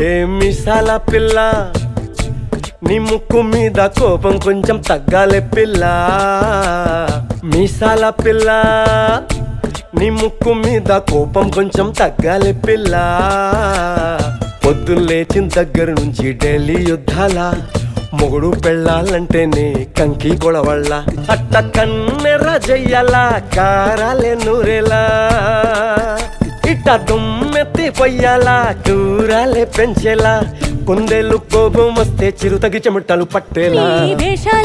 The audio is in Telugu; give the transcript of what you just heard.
ఏ మిసాల పిల్ల నీ ముక్కు మీద కోపం కొంచెం తగ్గాలే పిల్ల మీసాల పిల్ల నీ ముక్కు మీద కోపం కొంచెం తగ్గాలే పిల్ల పొద్దున్న లేచిన దగ్గర నుంచి ఢిల్లీ యుద్ధాల మొగుడు పెళ్ళాలంటేనే కంకి గొడవళ్ళ అట్ట కన్నెర్ర జయ్యాల కారాలే నూరేలా ఇట్ట దుమ్మెత్తి పొయ్యాలా కూరాలే పెంచేలా కుందేలు కోపం వస్తే చిరుతగి చెమటలు పట్టేలా నీ వేషాల